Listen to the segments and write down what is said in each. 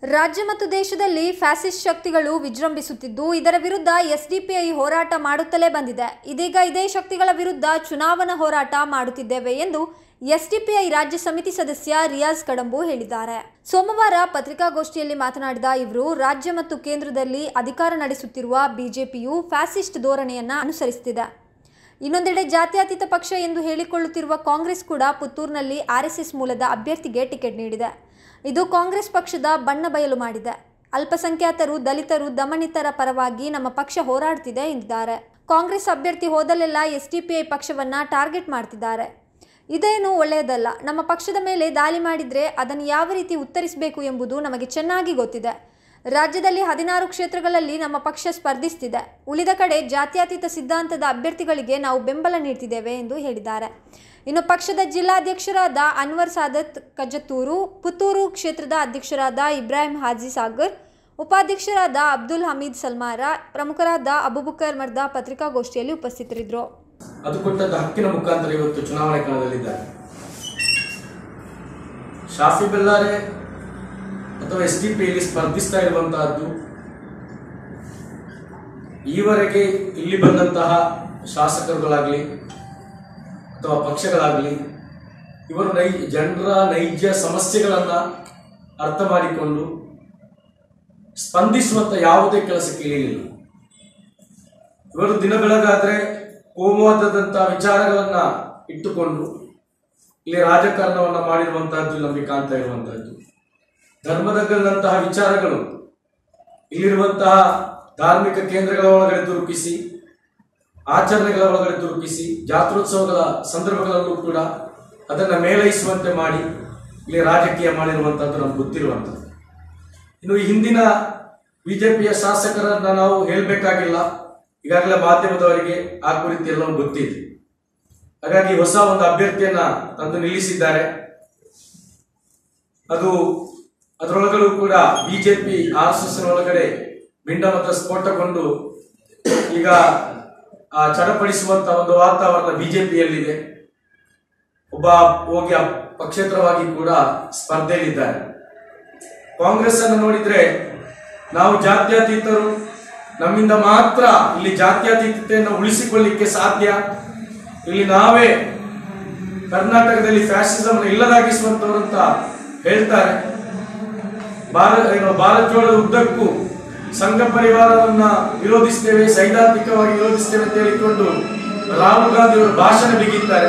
ರಾಜ್ಯ ಮತ್ತು ದೇಶದಲ್ಲಿ ಫ್ಯಾಸಿಸ್ಟ್ ಶಕ್ತಿಗಳು ವಿಜೃಂಭಿಸುತ್ತಿದ್ದು ಇದರ ವಿರುದ್ಧ ಎಸ್ಡಿಪಿಐ ಹೋರಾಟ ಮಾಡುತ್ತಲೇ ಬಂದಿದೆ ಇದೀಗ ಇದೇ ಶಕ್ತಿಗಳ ವಿರುದ್ಧ ಚುನಾವಣಾ ಹೋರಾಟ ಮಾಡುತ್ತಿದ್ದೇವೆ ಎಂದು ಎಸ್ಡಿಪಿಐ ರಾಜ್ಯ ಸಮಿತಿ ಸದಸ್ಯ ರಿಯಾಜ್ ಕಡಂಬು ಹೇಳಿದ್ದಾರೆ ಸೋಮವಾರ ಪತ್ರಿಕಾಗೋಷ್ಠಿಯಲ್ಲಿ ಮಾತನಾಡಿದ ಇವರು ರಾಜ್ಯ ಮತ್ತು ಕೇಂದ್ರದಲ್ಲಿ ಅಧಿಕಾರ ನಡೆಸುತ್ತಿರುವ ಬಿಜೆಪಿಯು ಫ್ಯಾಸಿಸ್ಟ್ ಧೋರಣೆಯನ್ನ ಅನುಸರಿಸುತ್ತಿದೆ ಇನ್ನೊಂದೆಡೆ ಜಾತ್ಯತೀತ ಪಕ್ಷ ಎಂದು ಹೇಳಿಕೊಳ್ಳುತ್ತಿರುವ ಕಾಂಗ್ರೆಸ್ ಕೂಡ ಪುತ್ತೂರಿನಲ್ಲಿ ಆರ್ಎಸ್ಎಸ್ ಮೂಲದ ಅಭ್ಯರ್ಥಿಗೆ ಟಿಕೆಟ್ ನೀಡಿದೆ ಇದು ಕಾಂಗ್ರೆಸ್ ಪಕ್ಷದ ಬಣ್ಣ ಬಯಲು ಮಾಡಿದೆ ಅಲ್ಪಸಂಖ್ಯಾತರು ದಲಿತರು ದಮನಿತರ ಪರವಾಗಿ ನಮ್ಮ ಪಕ್ಷ ಹೋರಾಡುತ್ತಿದೆ ಎಂದಿದ್ದಾರೆ ಕಾಂಗ್ರೆಸ್ ಅಭ್ಯರ್ಥಿ ಹೋದಲ್ಲೆಲ್ಲ ಎಸ್ಡಿಪಿಐ ಪಕ್ಷವನ್ನ ಟಾರ್ಗೆಟ್ ಮಾಡ್ತಿದ್ದಾರೆ ಇದೇನು ಒಳ್ಳೆಯದಲ್ಲ ನಮ್ಮ ಪಕ್ಷದ ಮೇಲೆ ದಾಳಿ ಮಾಡಿದ್ರೆ ಅದನ್ನು ಯಾವ ರೀತಿ ಉತ್ತರಿಸಬೇಕು ಎಂಬುದು ನಮಗೆ ಚೆನ್ನಾಗಿ ಗೊತ್ತಿದೆ ರಾಜ್ಯದಲ್ಲಿ ಹದಿನಾರು ಕ್ಷೇತ್ರಗಳಲ್ಲಿ ನಮ್ಮ ಪಕ್ಷ ಸ್ಪರ್ಧಿಸುತ್ತಿದೆ ಉಳಿದ ಕಡೆ ಜಾತ್ಯತೀತ ಸಿದ್ಧಾಂತದ ಅಭ್ಯರ್ಥಿಗಳಿಗೆ ನಾವು ಬೆಂಬಲ ನೀಡ್ತಿದ್ದೇವೆ ಎಂದು ಹೇಳಿದ್ದಾರೆ ಇನ್ನು ಪಕ್ಷದ ಜಿಲ್ಲಾಧ್ಯಕ್ಷರಾದ ಅನ್ವರ್ ಸಾದತ್ ಕಜತ್ತೂರು ಪುತ್ತೂರು ಕ್ಷೇತ್ರದ ಅಧ್ಯಕ್ಷರಾದ ಇಬ್ರಾಹಿಂ ಹಾಜಿ ಸಾಗರ್ ಉಪಾಧ್ಯಕ್ಷರಾದ ಅಬ್ದುಲ್ ಹಮೀದ್ ಸಲ್ಮಾರ ಪ್ರಮುಖರಾದ ಅಬುಬಕರ್ ಮರ್ದಾ ಪತ್ರಿಕಾಗೋಷ್ಠಿಯಲ್ಲಿ ಉಪಸ್ಥಿತರಿದ್ದರು ಅದು ಕೊಟ್ಟಂತ ಹಕ್ಕಿನ ಮುಖಾಂತರ ಇವತ್ತು ಚುನಾವಣೆ ಕಣದಲ್ಲಿದ್ದಾರೆ ಶಾಫಿ ಬೆಲ್ಲಾರೆ ಅಥವಾ ಎಸ್ ಡಿ ಪಿಯಲ್ಲಿ ಸ್ಪರ್ಧಿಸ್ತಾ ಇರುವಂತಹದ್ದು ಈವರೆಗೆ ಇಲ್ಲಿ ಬಂದಂತಹ ಶಾಸಕರುಗಳಾಗಲಿ ಅಥವಾ ಪಕ್ಷಗಳಾಗಲಿ ಇವರು ನೈ ಜನರ ನೈಜ ಸಮಸ್ಯೆಗಳನ್ನ ಅರ್ಥ ಮಾಡಿಕೊಂಡು ಸ್ಪಂದಿಸುವಂತ ಯಾವುದೇ ಕೆಲಸಕ್ಕೆ ಇಳಿಯಲಿಲ್ಲ ಇವರು ದಿನ ಬೆಳಗಾದ್ರೆ ಕೋಮುವಾದದಂತಹ ವಿಚಾರಗಳನ್ನ ಇಟ್ಟುಕೊಂಡು ಇಲ್ಲಿ ರಾಜಕಾರಣವನ್ನ ಮಾಡಿರುವಂತಹದ್ದು ನಮಗೆ ಕಾಣ್ತಾ ಇರುವಂತಹದ್ದು ಧರ್ಮದಗಳಂತಹ ವಿಚಾರಗಳು ಇಲ್ಲಿರುವಂತಹ ಧಾರ್ಮಿಕ ಕೇಂದ್ರಗಳ ಒಳಗಡೆ ದುರುಕಿಸಿ ಆಚರಣೆಗಳ ಒಳಗಡೆ ದುರುಕಿಸಿ ಜಾತ್ರೋತ್ಸವಗಳ ಸಂದರ್ಭಗಳಲ್ಲೂ ಕೂಡ ಅದನ್ನ ಮೇಳೈಸುವಂತೆ ಮಾಡಿ ಇಲ್ಲಿ ರಾಜಕೀಯ ಮಾಡಿರುವಂತಹದ್ದು ನಮ್ಗೆ ಗೊತ್ತಿರುವಂತದ್ದು ಇನ್ನು ಈ ಹಿಂದಿನ ಬಿಜೆಪಿಯ ಶಾಸಕರನ್ನ ನಾವು ಹೇಳ್ಬೇಕಾಗಿಲ್ಲ ಈಗಾಗಲೇ ಮಾಧ್ಯಮದವರಿಗೆ ಆ ಕುರಿತು ಎಲ್ಲವೂ ಗೊತ್ತಿದೆ ಹಾಗಾಗಿ ಹೊಸ ಒಂದು ಅಭ್ಯರ್ಥಿಯನ್ನ ತಂದು ನಿಲ್ಲಿಸಿದ್ದಾರೆ ಅದು ಅದರೊಳಗಡೆ ಕೂಡ ಬಿಜೆಪಿ ಆರ್ ಎಸ್ ಎಸ್ ಒಳಗಡೆ ಭಿನ್ನಮತ ಸ್ಫೋಟಗೊಂಡು ಈಗ ಆ ಚಡಪಡಿಸುವಂತ ಒಂದು ವಾತಾವರಣ ಬಿಜೆಪಿಯಲ್ಲಿದೆ ಒಬ್ಬ ಹೋಗಿ ಆ ಪಕ್ಷೇತರವಾಗಿ ಕೂಡ ಸ್ಪರ್ಧೆಯಲ್ಲಿದ್ದಾರೆ ಕಾಂಗ್ರೆಸ್ ಅನ್ನು ನೋಡಿದ್ರೆ ನಾವು ಜಾತ್ಯತೀತರು ನಮ್ಮಿಂದ ಮಾತ್ರ ಇಲ್ಲಿ ಜಾತ್ಯತೀತತೆಯನ್ನು ಉಳಿಸಿಕೊಳ್ಳಿಕ್ಕೆ ಸಾಧ್ಯ ಇಲ್ಲಿ ನಾವೇ ಕರ್ನಾಟಕದಲ್ಲಿ ಫ್ಯಾಸಿಸಮ್ ಇಲ್ಲದಾಗಿಸುವಂತವ್ರು ಅಂತ ಹೇಳ್ತಾರೆ ಭಾರತ ಏನು ಭಾರತ್ ಜೋಳದ ಉದ್ದಕ್ಕೂ ಸಂಘ ಪರಿವಾರವನ್ನ ವಿರೋಧಿಸ್ತೇವೆ ಸೈದ್ಧಾಂತಿಕವಾಗಿ ವಿರೋಧಿಸ್ತೇವೆ ಅಂತ ಹೇಳಿಕೊಂಡು ರಾಹುಲ್ ಗಾಂಧಿ ಅವರು ಭಾಷಣ ಬಿಗಿದ್ದಾರೆ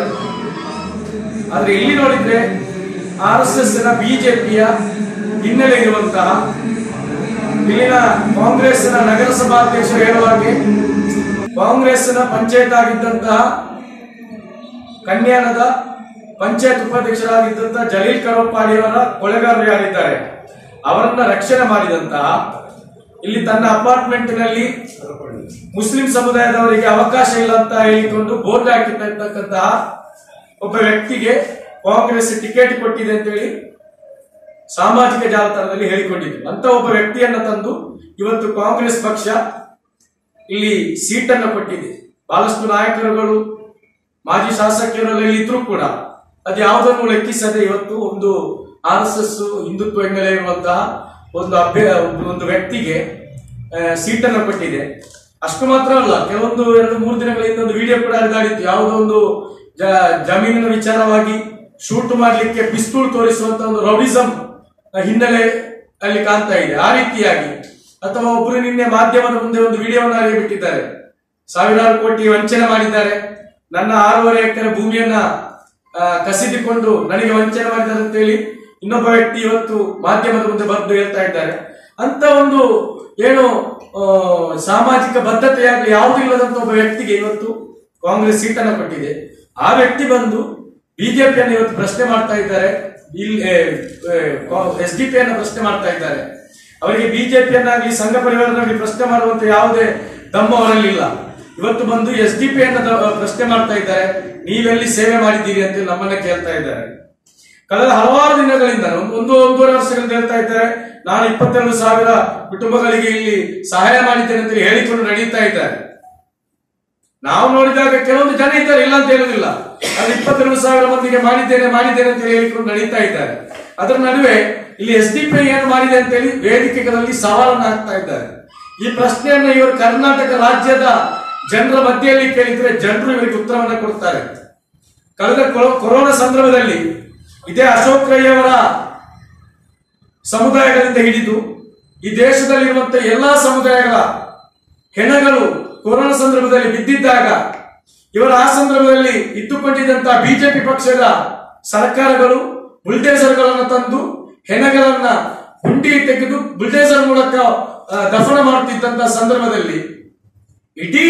ಆದ್ರೆ ಇಲ್ಲಿ ನೋಡಿದ್ರೆ ಆರ್ ಎಸ್ ಎಸ್ ನ ಬಿಜೆಪಿಯ ಹಿನ್ನೆಲೆ ಇರುವಂತಹ ಇಲ್ಲಿನ ಕಾಂಗ್ರೆಸ್ನ ನಗರಸಭಾಧ್ಯಕ್ಷರು ಹೇಳುವ ಹಾಗೆ ಕಾಂಗ್ರೆಸ್ನ ಪಂಚಾಯತ್ ಆಗಿದ್ದಂತಹ ಕನ್ಯಾನದ ಪಂಚಾಯತ್ ಉಪಾಧ್ಯಕ್ಷರಾಗಿದ್ದಂತಹ ಜಲೀಲ್ ಕರೋಪಾಡಿಯವರ ಕೊಲೆಗಾರರು ಯಾರಿದ್ದಾರೆ ಅವರನ್ನ ರಕ್ಷಣೆ ಮಾಡಿದಂತಹ ಇಲ್ಲಿ ತನ್ನ ಅಪಾರ್ಟ್ಮೆಂಟ್ ನಲ್ಲಿ ಮುಸ್ಲಿಂ ಸಮುದಾಯದವರಿಗೆ ಅವಕಾಶ ಇಲ್ಲ ಅಂತ ಹೇಳಿಕೊಂಡು ಬೋರ್ಡ್ ಹಾಕಿರ್ತಕ್ಕಂತಹ ಒಬ್ಬ ವ್ಯಕ್ತಿಗೆ ಕಾಂಗ್ರೆಸ್ ಟಿಕೆಟ್ ಕೊಟ್ಟಿದೆ ಅಂತೇಳಿ ಸಾಮಾಜಿಕ ಜಾಲತಾಣದಲ್ಲಿ ಹೇಳಿಕೊಂಡಿದ್ರು ಅಂತ ಒಬ್ಬ ವ್ಯಕ್ತಿಯನ್ನ ತಂದು ಇವತ್ತು ಕಾಂಗ್ರೆಸ್ ಪಕ್ಷ ಇಲ್ಲಿ ಸೀಟನ್ನು ಕೊಟ್ಟಿದೆ ಬಹಳಷ್ಟು ನಾಯಕರುಗಳು ಮಾಜಿ ಶಾಸಕರಲ್ಲಿ ಇದ್ರೂ ಕೂಡ ಅದು ಯಾವುದನ್ನು ಲೆಕ್ಕಿಸದೆ ಇವತ್ತು ಒಂದು ಆರ್ ಎಸ್ ಎಸ್ ಹಿಂದುತ್ವ ಹಿನ್ನೆಲೆ ಇರುವಂತಹ ಒಂದು ಅಭ್ಯ ಒಂದು ವ್ಯಕ್ತಿಗೆ ಆ, ಸೀಟನ್ನು ಕೊಟ್ಟಿದೆ ಅಷ್ಟು ಮಾತ್ರ ಅಲ್ಲ ಕೆಲವೊಂದು ಎರಡು ಮೂರು ದಿನಗಳಿಂದ ಒಂದು ವಿಡಿಯೋ ಕೂಡ ಹರಿದಾಡಿತ್ತು ಯಾವುದೋ ಒಂದು ಜ- ಜಮೀನಿನ ವಿಚಾರವಾಗಿ ಶೂಟ್ ಮಾಡ್ಲಿಕ್ಕೆ ಪಿಸ್ತೂಲ್ ತೋರಿಸುವಂತ ಒಂದು ರೌಡಿಸಂ ಹಿನ್ನೆಲೆ ಅಲ್ಲಿ ಕಾಣ್ತಾ ಇದೆ ಆ ರೀತಿಯಾಗಿ ಅಥವಾ ಒಬ್ಬರು ನಿನ್ನೆ ಮಾಧ್ಯಮದ ಮುಂದೆ ಒಂದು ವಿಡಿಯೋವನ್ನು ಬಿಟ್ಟಿದ್ದಾರೆ ಸಾವಿರಾರು ಕೋಟಿ ವಂಚನೆ ಮಾಡಿದ್ದಾರೆ ನನ್ನ ಆರೂವರೆ ಎಕರೆ ಭೂಮಿಯನ್ನ ಆ, ಕಸಿದುಕೊಂಡು ನನಗೆ ವಂಚನೆ ಮಾಡಿದ್ದಾರೆ ಅಂತ ಹೇಳಿ ಇನ್ನೊಬ್ಬ ವ್ಯಕ್ತಿ ಇವತ್ತು ಮಾಧ್ಯಮದ ಮುಂದೆ ಬರೆದು ಹೇಳ್ತಾ ಇದ್ದಾರೆ ಅಂತ ಒಂದು ಏನು ಆ, ಸಾಮಾಜಿಕ ಬದ್ಧತೆಯಾಗಲಿ ಯಾವುದೂ ಇಲ್ಲದಂತ ಒಬ್ಬ ವ್ಯಕ್ತಿಗೆ ಇವತ್ತು ಕಾಂಗ್ರೆಸ್ ಸೀಟನ್ನು ಕೊಟ್ಟಿದೆ ಆ ವ್ಯಕ್ತಿ ಬಂದು ಬಿಜೆಪಿಯನ್ನು ಇವತ್ತು ಪ್ರಶ್ನೆ ಮಾಡ್ತಾ ಇದ್ದಾರೆ ಇಲ್ಲಿ ಎಸ್ ಡಿ ಪಿಯನ್ನು ಪ್ರಶ್ನೆ ಮಾಡ್ತಾ ಇದ್ದಾರೆ ಅವರಿಗೆ ಬಿಜೆಪಿಯನ್ನಾಗಲಿ ಸಂಘ ಪರಿವಾರನಾಗಲಿ ಪ್ರಶ್ನೆ ಮಾಡುವಂತ ಯಾವುದೇ ದಮ್ಮು ಅವರಲ್ಲಿಲ್ಲ ಇವತ್ತು ಬಂದು ಎಸ್ ಡಿ ಪಿಯನ್ನು ಪ್ರಶ್ನೆ ಮಾಡ್ತಾ ಇದ್ದಾರೆ ನೀವೆಲ್ಲಿ ಸೇವೆ ಮಾಡಿದ್ದೀರಿ ಅಂತ ನಮ್ಮನ್ನ ಕೇಳ್ತಾ ಇದ್ದಾರೆ ಕಳೆದ ಹಲವಾರು ದಿನಗಳಿಂದ ಒಂದು ಒಂದು ಒಂದೂವರೆ ವರ್ಷಗಳಿಂದ ಹೇಳ್ತಾ ಇದ್ದಾರೆ ನಾನು ಇಪ್ಪತ್ತೆರಡು ಸಾವಿರ ಕುಟುಂಬಗಳಿಗೆ ಇಲ್ಲಿ ಸಹಾಯ ಮಾಡಿದ್ದೇನೆ ಅಂತ ಹೇಳಿಕೊಂಡು ನಡೀತಾ ಇದ್ದಾರೆ ನಾವು ನೋಡಿದಾಗ ಕೆಲವೊಂದು ಜನ ಇದ್ದಾರೆ ಇಲ್ಲ ಅಂತ ಹೇಳುದಿಲ್ಲ ಅದು ಇಪ್ಪತ್ತೆರಡು ಸಾವಿರ ಮಂದಿಗೆ ಮಾಡಿದ್ದೇನೆ ಮಾಡಿದ್ದೇನೆ ಅಂತ ಹೇಳಿಕೊಂಡು ನಡೀತಾ ಇದ್ದಾರೆ ಅದರ ನಡುವೆ ಇಲ್ಲಿ ಎಸ್ ಡಿ ಪಿ ಏನು ಮಾಡಿದೆ ಅಂತೇಳಿ ವೇದಿಕೆಗಳಲ್ಲಿ ಸವಾಲನ್ನು ಹಾಕ್ತಾ ಇದ್ದಾರೆ ಈ ಪ್ರಶ್ನೆಯನ್ನು ಇವರು ಕರ್ನಾಟಕ ರಾಜ್ಯದ ಜನರ ಮಧ್ಯೆಯಲ್ಲಿ ಕೇಳಿದ್ರೆ ಜನರು ಇವರಿಗೆ ಉತ್ತರವನ್ನ ಕೊಡ್ತಾರೆ ಕಳೆದ ಕೊರೋ- ಕೊರೋನಾ ಸಂದರ್ಭದಲ್ಲಿ ಇದೇ ಅಶೋಕ್ ರೈ ಅವರ ಸಮುದಾಯಗಳಿಂದ ಹಿಡಿದು ಈ ದೇಶದಲ್ಲಿರುವಂತಹ ಎಲ್ಲಾ ಸಮುದಾಯಗಳ ಹೆಣಗಳು ಕೊರೋನಾ ಸಂದರ್ಭದಲ್ಲಿ ಬಿದ್ದಿದ್ದಾಗ ಇವರ ಆ ಸಂದರ್ಭದಲ್ಲಿ ಇದ್ದುಕೊಂಡಿದ್ದಂತಹ ಬಿಜೆಪಿ ಪಕ್ಷದ ಸರ್ಕಾರಗಳು ಬುಲ್ಡೇಸರ್ಗಳನ್ನು ತಂದು ಹೆಣಗಳನ್ನ ಗುಂಡಿ ತೆಗೆದು ಬುಲ್ಡೇಸರ್ ಮೂಲಕ ಆ, ದಫನ ಮಾಡುತ್ತಿದ್ದಂತಹ ಸಂದರ್ಭದಲ್ಲಿ ಇಡೀ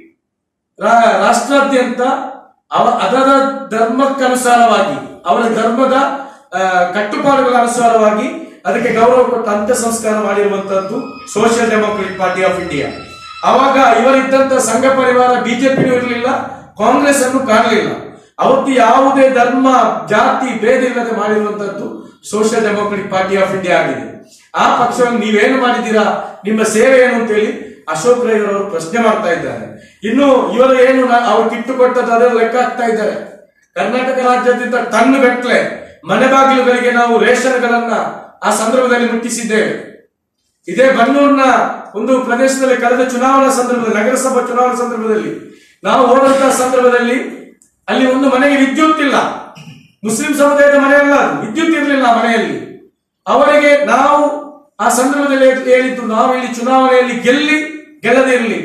ರಾ- ರಾಷ್ಟ್ರಾದ್ಯಂತ ಅವ ಅದರ ಧರ್ಮಕ್ಕನುಸಾರವಾಗಿ ಅವರ ಧರ್ಮದ ಆ, ಕಟ್ಟುಪಾಡುಗಳ ಅನುಸಾರವಾಗಿ ಅದಕ್ಕೆ ಗೌರವ ಕೊಟ್ಟು ಅಂತ್ಯ ಸಂಸ್ಕಾರ ಮಾಡಿರುವಂತದ್ದು social democratic party of India ಅವಾಗ ಇವರಿದ್ದಂತ ಸಂಘ ಪರಿವಾರ ಬಿಜೆಪಿ ಇರಲಿಲ್ಲ ಕಾಂಗ್ರೆಸ್ ಅನ್ನು ಕಾಣಲಿಲ್ಲ ಅವತ್ತು ಯಾವುದೇ ಧರ್ಮ ಜಾತಿ ಭೇದ ಇಲ್ಲದೆ ಮಾಡಿರುವಂತದ್ದು social democratic party of India ಆಗಿದೆ ಆ ಪಕ್ಷವನ್ನು ನೀವೇನು ಮಾಡಿದ್ದೀರಾ ನಿಮ್ಮ ಸೇವೆ ಏನು ಅಂತೇಳಿ ಅಶೋಕ್ ರೈ ಅವರು ಪ್ರಶ್ನೆ ಮಾಡ್ತಾ ಇದ್ದಾರೆ ಇನ್ನು ಇವರು ಏನು ನಾ- ಅವ್ರು ಕಿಟ್ಟು ಕೊಟ್ಟದ್ದು ಅದರ ಲೆಕ್ಕ ಹಾಕ್ತಾ ಇದ್ದಾರೆ ಕರ್ನಾಟಕ ರಾಜ್ಯಾದ್ಯಂತ ಟನ್ ಗಟ್ಟಲೆ ಮನೆ ಬಾಗಿಲುಗಳಿಗೆ ನಾವು ರೇಷನ್ಗಳನ್ನ ಆ ಸಂದರ್ಭದಲ್ಲಿ ಮುಟ್ಟಿಸಿದ್ದೇವೆ ಇದೇ ಬನ್ನೂರಿನ ಒಂದು ಪ್ರದೇಶದಲ್ಲಿ ಕಳೆದ ಚುನಾವಣಾ ಸಂದರ್ಭದಲ್ಲಿ ನಗರಸಭಾ ಚುನಾವಣಾ ಸಂದರ್ಭದಲ್ಲಿ ನಾವು ಹೋದಂತಹ ಸಂದರ್ಭದಲ್ಲಿ ಅಲ್ಲಿ ಒಂದು ಮನೆಗೆ ವಿದ್ಯುತ್ ಇಲ್ಲ ಮುಸ್ಲಿಂ ಸಮುದಾಯದ ಮನೆಯಲ್ಲ ಅದು ವಿದ್ಯುತ್ ಇರಲಿಲ್ಲ ಆ ಮನೆಯಲ್ಲಿ ಅವರಿಗೆ ನಾವು ಆ ಸಂದರ್ಭದಲ್ಲಿ ಹೇಳಿದ್ದು ನಾವು ಇಲ್ಲಿ ಚುನಾವಣೆಯಲ್ಲಿ ಗೆಲ್ಲಿ ಗೆಲ್ಲದೇ ಇರಲಿ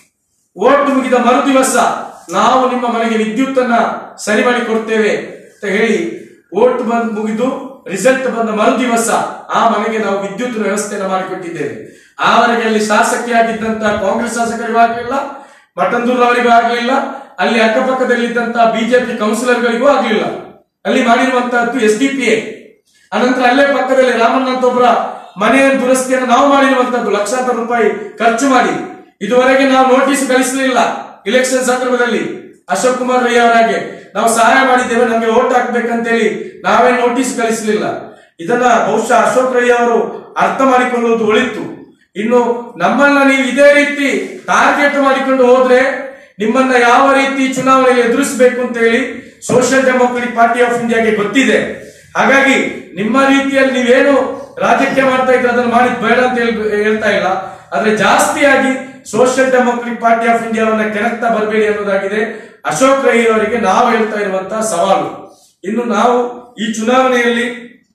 ಓಟ್ ಮುಗಿದ ಮರು ದಿವಸ ನಾವು ನಿಮ್ಮ ಮನೆಗೆ ವಿದ್ಯುತ್ ಅನ್ನ ಸರಿ ಮಾಡಿ ಕೊಡ್ತೇವೆ ಅಂತ ಹೇಳಿ ಓಟ್ ಬಂದ್ ಮುಗಿದು ರಿಸಲ್ಟ್ ಬಂದ ಮರು ದಿವಸ ಆ ಮನೆಗೆ ನಾವು ವಿದ್ಯುತ್ ವ್ಯವಸ್ಥೆಯನ್ನು ಮಾಡಿಕೊಟ್ಟಿದ್ದೇವೆ ಆವರೆಗೆ ಅಲ್ಲಿ ಶಾಸಕಿಯಾಗಿದ್ದಂತ ಕಾಂಗ್ರೆಸ್ ಶಾಸಕರಿಗೂ ಆಗಲಿಲ್ಲ ಮಠಂದೂರ್ ಅವರಿಗೂ ಆಗಲಿಲ್ಲ ಅಲ್ಲಿ ಅಕ್ಕಪಕ್ಕದಲ್ಲಿದ್ದಂತ ಬಿಜೆಪಿ ಕೌನ್ಸಿಲರ್ಗಳಿಗೂ ಆಗಲಿಲ್ಲ ಅಲ್ಲಿ ಮಾಡಿರುವಂತಹದ್ದು ಎಸ್ ಡಿ ಪಿ ಎ ಅನಂತರ ಅಲ್ಲೇ ಪಕ್ಕದಲ್ಲಿ ರಾಮಣ್ಣ ಅಂತ ಒಬ್ಬರ ಮನೆಯ ದುರಸ್ತಿಯನ್ನು ನಾವು ಮಾಡಿರುವಂತದ್ದು ಲಕ್ಷಾಂತರ ರೂಪಾಯಿ ಖರ್ಚು ಮಾಡಿ ಇದುವರೆಗೆ ನಾವು ನೋಟಿಸ್ ಕಳಿಸಲಿಲ್ಲ ಇಲೆಕ್ಷನ್ ಸಂದರ್ಭದಲ್ಲಿ ಅಶೋಕ್ ಕುಮಾರ್ ರೈ ಅವರಾಗೆ ನಾವು ಸಹಾಯ ಮಾಡಿದ್ದೇವೆ ನಮಗೆ ಓಟ್ ಹಾಕ್ಬೇಕಂತೇಳಿ ನಾವೇ ನೋಟಿಸ್ ಕಳಿಸಲಿಲ್ಲ ಇದನ್ನ ಬಹುಶಃ ಅಶೋಕ್ ರೈ ಅವರು ಅರ್ಥ ಮಾಡಿಕೊಳ್ಳುವುದು ಒಳಿತು ಇನ್ನು ನಮ್ಮನ್ನ ನೀವು ಇದೇ ರೀತಿ ಟಾರ್ಗೆಟ್ ಮಾಡಿಕೊಂಡು ಹೋದ್ರೆ ನಿಮ್ಮನ್ನ ಯಾವ ರೀತಿ ಚುನಾವಣೆಯಲ್ಲಿ ಎದುರಿಸಬೇಕು ಅಂತ ಹೇಳಿ ಸೋಷಿಯಲ್ ಡೆಮೋಕ್ರೆಟಿಕ್ ಪಾರ್ಟಿ ಆಫ್ ಇಂಡಿಯಾಗೆ ಗೊತ್ತಿದೆ ಹಾಗಾಗಿ ನಿಮ್ಮ ರೀತಿಯಲ್ಲಿ ನೀವೇನು ರಾಜಕೀಯ ಮಾಡ್ತಾ ಇದ್ರೆ ಅದನ್ನು ಮಾಡಿ ಬೇಡ ಅಂತ ಹೇಳ್- ಹೇಳ್ತಾ ಇಲ್ಲ ಆದ್ರೆ ಜಾಸ್ತಿಯಾಗಿ ಸೋಷಿಯಲ್ ಡೆಮೋಕ್ರೆಟಿಕ್ ಪಾರ್ಟಿ ಆಫ್ ಇಂಡಿಯಾವನ್ನ ಕೆಣಕ್ತಾ ಬರಬೇಡಿ ಅನ್ನೋದಾಗಿದೆ ಅಶೋಕ್ ರೈ ಅವರಿಗೆ ನಾವು ಹೇಳ್ತಾ ಇರುವಂತಹ ಸವಾಲು ಇನ್ನು ನಾವು ಈ ಚುನಾವಣೆಯಲ್ಲಿ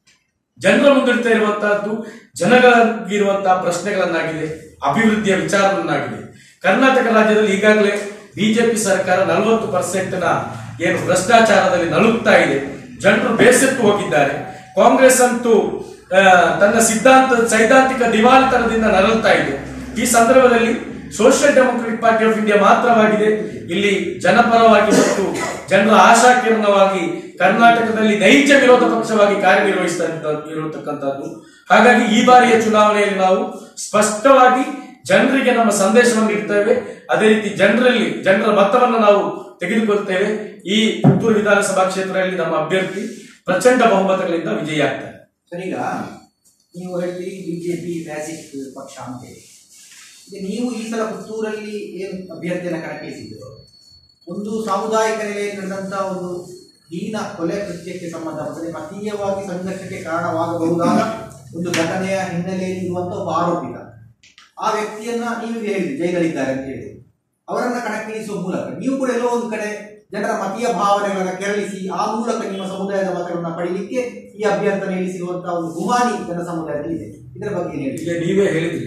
ಜನರ ಮುಂದಿಡ್ತಾ ಇರುವಂತಹದ್ದು ಜನಗಳಿರುವಂತಹ ಪ್ರಶ್ನೆಗಳನ್ನಾಗಿದೆ ಅಭಿವೃದ್ಧಿಯ ವಿಚಾರವನ್ನಾಗಿದೆ ಕರ್ನಾಟಕ ರಾಜ್ಯದಲ್ಲಿ ಈಗಾಗಲೇ ಬಿಜೆಪಿ ಸರ್ಕಾರ ನಲವತ್ತು ಪರ್ಸೆಂಟ್ ನ ಏನು ಭ್ರಷ್ಟಾಚಾರದಲ್ಲಿ ನಲುಗ್ತಾ ಇದೆ ಜನರು ಬೇಸತ್ತು ಹೋಗಿದ್ದಾರೆ ಕಾಂಗ್ರೆಸ್ ಅಂತೂ ಆ, ತನ್ನ ಸಿದ್ಧಾಂತ ಸೈದ್ಧಾಂತಿಕ ದಿವಾಳಿತನದಿಂದ ನರಳುತ್ತಾ ಇದೆ ಈ ಸಂದರ್ಭದಲ್ಲಿ social democratic party of India ಮಾತ್ರವಾಗಿದೆ ಇಲ್ಲಿ ಜನಪರವಾಗಿ ಮತ್ತು ಜನರ ಆಶಾಕಿರಣವಾಗಿ ಕರ್ನಾಟಕದಲ್ಲಿ ನೈಜ ವಿರೋಧ ಪಕ್ಷವಾಗಿ ಕಾರ್ಯನಿರ್ವಹಿಸ್ತಾ ಇದ್ದ- ಇರತಕ್ಕಂಥದ್ದು ಹಾಗಾಗಿ ಈ ಬಾರಿಯ ಚುನಾವಣೆಯಲ್ಲಿ ನಾವು ಸ್ಪಷ್ಟವಾಗಿ ಜನರಿಗೆ ನಮ್ಮ ಸಂದೇಶವನ್ನು ನೀಡ್ತೇವೆ ಅದೇ ರೀತಿ ಜನರಲ್ಲಿ ಜನರ ಮತವನ್ನು ನಾವು ತೆಗೆದುಕೊಳ್ತೇವೆ ಈ ಪುತ್ತೂರು ವಿಧಾನಸಭಾ ಕ್ಷೇತ್ರದಲ್ಲಿ ನಮ್ಮ ಅಭ್ಯರ್ಥಿ ಪ್ರಚಂಡ ಬಹುಮತಗಳಿಂದ ವಿಜಯಿ ಆಗ್ತಾರೆ ಸರ್ ಈಗ ನೀವು ಹೇಳ್ತೀರಿ ಬಿಜೆಪಿ ಫ್ಯಾಸಿಸ್ಟ್ ಪಕ್ಷ ಅಂತೇಳಿ ಈಗ ನೀವು ಈ ಸಲ ಪುತ್ತೂರಲ್ಲಿ ಏನು ಅಭ್ಯರ್ಥಿಯನ್ನು ಕಣಕ್ಕಿಳಿಸಿದ್ರು ಒಂದು ಸಾಮುದಾಯಿಕ ನೆಲೆಯಲ್ಲಿ ನಡೆದಂಥ ಒಂದು ಹೀನ ಕೊಲೆ ಕೃತ್ಯಕ್ಕೆ ಸಂಬಂಧಪಟ್ಟಂತೆ ಮತೀಯವಾಗಿ ಸಂಘರ್ಷಕ್ಕೆ ಕಾರಣವಾಗಬಹುದಾದ ಒಂದು ಘಟನೆಯ ಹಿನ್ನೆಲೆಯಲ್ಲಿ ಇರುವಂಥ ಒಬ್ಬ ಆರೋಪಿತ ಆ ವ್ಯಕ್ತಿಯನ್ನ ನೀವು ಹೇಳಿದ್ರಿ ಜೈಲಲ್ಲಿದ್ದಾರೆ ಅಂತ ಹೇಳಿ ಅವರನ್ನ ಕಣಕ್ಕಿಳಿಸುವ ಮೂಲಕ ನೀವು ಕೂಡ ಎಲ್ಲೋ ಒಂದು ಕಡೆ ಜನರ ಮತೀಯ ಭಾವನೆಗಳನ್ನ ಕೆರಳಿಸಿ ಆ ಮೂಲಕ ನಿಮ್ಮ ಸಮುದಾಯದ ಮತಗಳನ್ನ ಪಡೀಲಿಕ್ಕೆ ಈ ಅಭ್ಯರ್ಥನೆ ಇಳಿಸಿರುವಂತಹ ಒಂದು ಗುಮಾನಿ ಜನ ಸಮುದಾಯದಲ್ಲಿ ಇದೆ ಇದರ ಬಗ್ಗೆ ಏನು ಹೇಳಿ ಈಗ ನೀವೇ ಹೇಳಿದ್ರಿ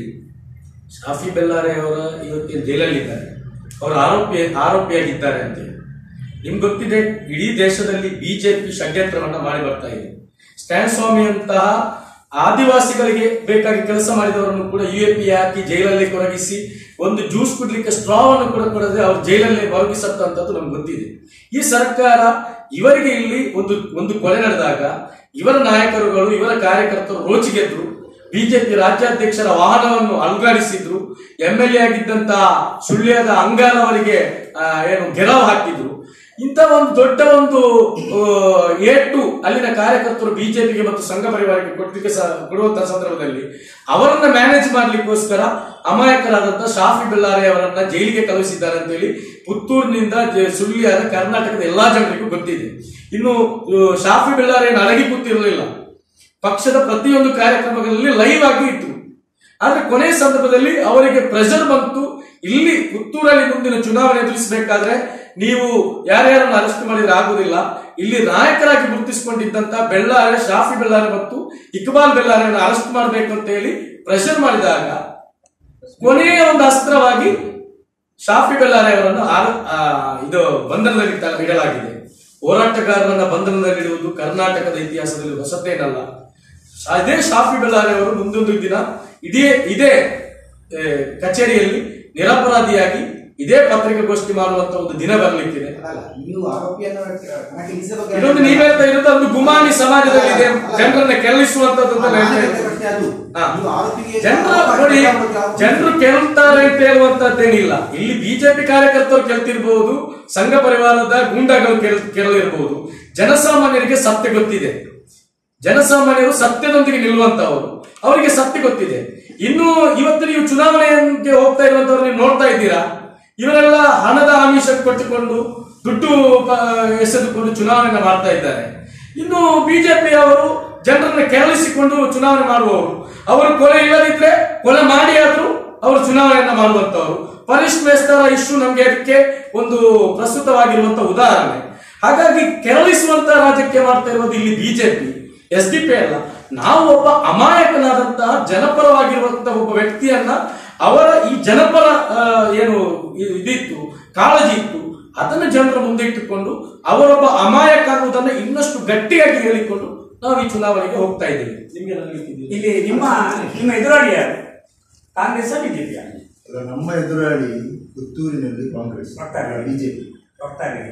ಶಾಫಿ ಬೆಲ್ಲಾರೆ ಅವರ ಇವತ್ತಿನ ಜೈಲಲ್ಲಿದ್ದಾರೆ ಅವರು ಆರೋಪಿ ಆರೋಪಿಯಾಗಿದ್ದಾರೆ ಅಂತ ನಿಮ್ಗೆ ಗೊತ್ತಿದೆ ಇಡೀ ದೇಶದಲ್ಲಿ ಬಿಜೆಪಿ ಷಡ್ಯಂತ್ರವನ್ನ ಮಾಡಿ ಬರ್ತಾ ಇದೆ ಸ್ಟ್ಯಾನ್ ಸ್ವಾಮಿ ಅಂತಹ ಆದಿವಾಸಿಗಳಿಗೆ ಬೇಕಾಗಿ ಕೆಲಸ ಮಾಡಿದವರನ್ನು ಕೂಡ ಯು ಎ ಪಿ ಹಾಕಿ ಜೈಲಲ್ಲಿ ಕೊರಗಿಸಿ ಒಂದು ಜ್ಯೂಸ್ ಕುಡ್ಲಿಕ್ಕೆ ಸ್ಟ್ರಾವನ್ನು ಕೂಡ ಕೊಡದೆ ಅವ್ರು ಜೈಲಲ್ಲೇ ಮರುಗಿಸತ್ತಂಥದ್ದು ನಮ್ಗೆ ಗೊತ್ತಿದೆ ಈ ಸರ್ಕಾರ ಇವರಿಗೆ ಇಲ್ಲಿ ಒಂದು ಒಂದು ಕೊಲೆ ನಡೆದಾಗ ಇವರ ನಾಯಕರುಗಳು ಇವರ ಕಾರ್ಯಕರ್ತರು ರೋಚಿಗೆದ್ರು ಬಿಜೆಪಿ ರಾಜ್ಯಾಧ್ಯಕ್ಷರ ವಾಹನವನ್ನು ಅಲುಗಾಡಿಸಿದ್ರು ಎಂ ಎಲ್ ಎ ಆಗಿದ್ದಂತಹ ಸುಳ್ಯದ ಅಂಗಾರ ಅವರಿಗೆ ಆ, ಏನು ಗೆರವು ಹಾಕಿದ್ರು ಇಂಥ ಒಂದು ದೊಡ್ಡ ಒಂದು ಆ, ಏಟು ಅಲ್ಲಿನ ಕಾರ್ಯಕರ್ತರು ಬಿಜೆಪಿಗೆ ಮತ್ತು ಸಂಘ ಪರಿವಾರಕ್ಕೆ ಕೊಡ್ಲಿಕ್ಕೆ ಸ- ಕೊಡುವಂತಹ ಸಂದರ್ಭದಲ್ಲಿ ಅವರನ್ನ ಮ್ಯಾನೇಜ್ ಮಾಡ್ಲಿಕ್ಕೋಸ್ಕರ ಅಮಾಯಕರಾದಂತಹ ಶಾಫಿ ಬೆಲ್ಲಾರೆ ಅವರನ್ನ ಜೈಲಿಗೆ ಕಳುಹಿಸಿದ್ದಾರೆ ಅಂತೇಳಿ ಪುತ್ತೂರಿನಿಂದ ಜ- ಸುಳ್ಯದ ಕರ್ನಾಟಕದ ಎಲ್ಲಾ ಜನರಿಗೂ ಗೊತ್ತಿದೆ ಇನ್ನು ಆ, ಶಾಫಿ ಬೆಲ್ಲಾರೆ ಅಡಗಿ ಕೂತಿರಲಿಲ್ಲ ಪಕ್ಷದ ಪ್ರತಿಯೊಂದು ಕಾರ್ಯಕ್ರಮಗಳಲ್ಲಿ ಲೈವ್ ಆಗಿ ಇತ್ತು ಆದ್ರೆ ಕೊನೆಯ ಸಂದರ್ಭದಲ್ಲಿ ಅವರಿಗೆ ಪ್ರೆಷರ್ ಬಂತು ಇಲ್ಲಿ ಪುತ್ತೂರಲ್ಲಿ ಮುಂದಿನ ಚುನಾವಣೆ ಎದುರಿಸಬೇಕಾದ್ರೆ ನೀವು ಯಾರ್ಯಾರನ್ನು ಅರೆಸ್ಟ್ ಮಾಡಿದ್ರೆ ಆಗುದಿಲ್ಲ ಇಲ್ಲಿ ನಾಯಕರಾಗಿ ಗುರುತಿಸಿಕೊಂಡಿದ್ದಂತ ಬೆಳ್ಳಾರೆ ಶಾಫಿ ಬೆಳ್ಳಾರೆ ಮತ್ತು ಇಕ್ಬಾಲ್ ಬೆಳ್ಳಾರೆಯನ್ನು ಅರೆಸ್ಟ್ ಮಾಡಬೇಕು ಅಂತ ಹೇಳಿ ಪ್ರೆಷರ್ ಮಾಡಿದಾಗ ಕೊನೆಯ ಒಂದು ಅಸ್ತ್ರವಾಗಿ ಶಾಫಿ ಬೆಳ್ಳಾರೆ ಅವರನ್ನು ಆರ- ಆ, ಇದು ಬಂಧನದಲ್ಲಿ ತ- ಇಡಲಾಗಿದೆ ಹೋರಾಟಗಾರರನ್ನ ಬಂಧನದಲ್ಲಿಡುವುದು ಕರ್ನಾಟಕದ ಇತಿಹಾಸದಲ್ಲಿ ಹೊಸತೇನಲ್ಲ ಅದೇ ಶಾಫಿ ಬೆಳ್ಳಾರೆ ಅವರು ಮುಂದೊಂದು ದಿನ ಇದೇ ಇದೇ ಆ, ಕಚೇರಿಯಲ್ಲಿ ನಿರಪರಾಧಿಯಾಗಿ ಇದೇ ಪತ್ರಿಕಾಗೋಷ್ಠಿ ಮಾಡುವಂತ ಒಂದು ದಿನ ಬರಲಿಕ್ಕಿದೆ ಅಲ್ಲ ನೀವು ಆರೋಪಿಯನ್ನು ಕಣಕ್ಕೆ ಇಳಿಸಿದ ಬಗ್ಗೆ ಇನ್ನೊಂದು ನೀವ್ ಹೇಳ್ತಾ ಇರೋದು ಒಂದು ಗುಮಾನಿ ಸಮಾಜದಲ್ಲಿ ಇದೆ ಜನರನ್ನ ಕೆರಳಿಸುವಂತದ್ದು ಅಂತ ನಾನು ಹೇಳ್ತಾ ಹೇಳ್ತಾ ಇರೋದು. ಪ್ರಶ್ನೆ ಅದು. ಹಾ. ನೀವು ಆರೋಪಿಗೆ ಜನರು ಆರೋಪ ನೋಡಿ ಬಗ್ಗೆ ಆರೋಪ- ಜನರು ಕೇಳ್ತಾರೆ ಅಂತ ಹೇಳುವಂತದ್ದೇನಿಲ್ಲ ಇಲ್ಲಿ ಬಿಜೆಪಿ ಕಾರ್ಯಕರ್ತರು ಕೇಳ್ತಿರ್ಬಹುದು ಸಂಘ ಪರಿವಾರದ ಗೂಂಡಾಗಳು ಕೇಳ್ ಕೇಳಲಿರ್ಬಹುದು ಜನಸಾಮಾನ್ಯರಿಗೆ ಸತ್ಯ ಗೊತ್ತಿದೆ ಜನಸಾಮಾನ್ಯರು ಸತ್ಯದೊಂದಿಗೆ ನಿಲ್ಲುವಂತವರು ಅವರಿಗೆ ಸತ್ಯ ಗೊತ್ತಿದೆ ಇನ್ನು ಇವತ್ತು ನೀವು ಚುನಾವಣೆಗೆ ಹೋಗ್ತಾ ಇರುವಂತವ್ರು ನೀವು ನೋಡ್ತಾ ಇದ್ದೀರಾ ಇವರೆಲ್ಲ ಹಣದ ಆಮಿಷ ಕೊಟ್ಟುಕೊಂಡು ದುಡ್ಡು ಪ- ಎಸೆದುಕೊಂಡು ಚುನಾವಣೆಯನ್ನು ಮಾಡ್ತಾ ಇದ್ದಾರೆ ಇನ್ನು ಬಿಜೆಪಿ ಅವರು ಜನರನ್ನ ಕೆರಳಿಸಿಕೊಂಡು ಚುನಾವಣೆ ಮಾಡುವವರು ಅವರು ಕೊಲೆ ಇಲ್ಲದಿದ್ರೆ ಕೊಲೆ ಮಾಡಿ ಆದ್ರೂ ಅವರು ಚುನಾವಣೆಯನ್ನ ಮಾಡುವಂತವರು ಪರೀಶ್ ಮೇಸ್ತರ ಇಶ್ಯೂ ನಮ್ಗೆ ಅದಕ್ಕೆ ಒಂದು ಪ್ರಸ್ತುತವಾಗಿರುವಂತ ಉದಾಹರಣೆ ಹಾಗಾಗಿ ಕೆರಳಿಸುವಂತ ರಾಜಕೀಯ ಮಾಡ್ತಾ ಇರೋದು ಇಲ್ಲಿ ಬಿಜೆಪಿ ಎಸ್ ಡಿ ಪಿ ಅಲ್ಲ ನಾವು ಒಬ್ಬ ಅಮಾಯಕನಾದಂತಹ ಜನಪರವಾಗಿರುವಂತಹ ಒಬ್ಬ ವ್ಯಕ್ತಿಯನ್ನ ಅವರ ಈ ಜನಪರ ಆ, ಏನು ಇ- ಇದಿತ್ತು ಕಾಳಜಿ ಇತ್ತು ಅದನ್ನು ಜನರ ಮುಂದೆ ಇಟ್ಟುಕೊಂಡು ಅವರೊಬ್ಬ ಅಮಾಯಕ ಅನ್ನುವುದನ್ನು ಇನ್ನಷ್ಟು ಗಟ್ಟಿಯಾಗಿ ಹೇಳಿಕೊಂಡು ನಾವು ಈ ಚುನಾವಣೆಗೆ ಹೋಗ್ತಾ ಇದ್ದೇವೆ ನಿಮ್ಗೆ ಏನಾಗ್ಲಿಕ್ಕಿದೆಯಾ? ಇಲ್ಲಿ ನಿಮ್ಮ ನಿಮ್ಮ ಎದುರಾಳಿ ಯಾರು ಕಾಂಗ್ರೆಸ್ ಬಿಜೆಪಿ ಅಲ್ಲ, ನಮ್ಮ ಎದುರಾಳಿ ಪುತ್ತೂರಿನಲ್ಲಿ ಕಾಂಗ್ರೆಸ್ ಒಟ್ಟಾರೆ. ಬಿಜೆಪಿ ಒಟ್ಟಾರೆ